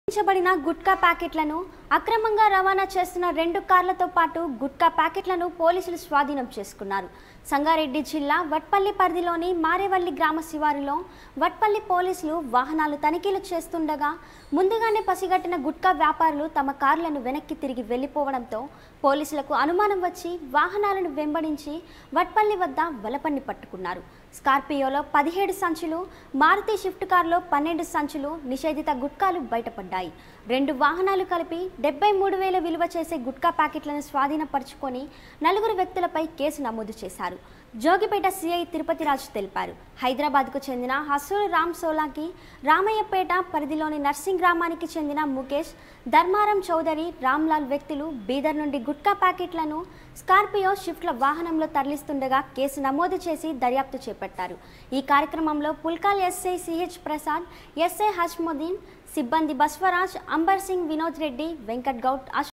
నిర్మించబడిన గుట్కా ప్యాకెట్లను అక్రమంగా రవాణా చేస్తున్న రెండు కార్లతో పాటు గుట్కా ప్యాకెట్లను పోలీసులు స్వాధీనం చేసుకున్నారు సంగారెడ్డి జిల్లా వట్పల్లి పరిధిలోని మారేవల్లి గ్రామ శివారులో వట్పల్లి పోలీసులు వాహనాలు తనిఖీలు చేస్తుండగా ముందుగానే పసిగట్టిన గుట్కా వ్యాపారులు తమ కార్లను వెనక్కి తిరిగి వెళ్లిపోవడంతో పోలీసులకు అనుమానం వచ్చి వాహనాలను వెంబడించి వట్పల్లి వద్ద వలపన్ని పట్టుకున్నారు స్కార్పియోలో పదిహేడు సంచులు మారుతి షిఫ్ట్ కారులో పన్నెండు సంచులు నిషేధిత గుట్కాలు బయటపడ్డాయి రెండు వాహనాలు కలిపి డెబ్బై మూడు వేల విలువ చేసే గుట్కా ప్యాకెట్లను స్వాధీనపరుచుకొని నలుగురు వ్యక్తులపై కేసు నమోదు చేశారు జోగిపేట సిఐ తిరుపతి రాజు తెలిపారు హైదరాబాద్కు చెందిన హసూరు రామ్ సోలాకి రామయ్యపేట పరిధిలోని నర్సింగ్ గ్రామానికి చెందిన ముఖేష్ ధర్మారం చౌదరి రామ్లాల్ వ్యక్తులు బీదర్ నుండి గుట్కా ప్యాకెట్లను స్కార్పియో షిఫ్ట్ల వాహనంలో తరలిస్తుండగా కేసు నమోదు చేసి దర్యాప్తు చేపట్టారు ఈ కార్యక్రమంలో Pulkal SI CH Prasad SI Hajmuddin సిబ్బంది బస్వరాజ్ అంబర్ సింగ్ వినోద్ రెడ్డి వెంకట్ గౌడ్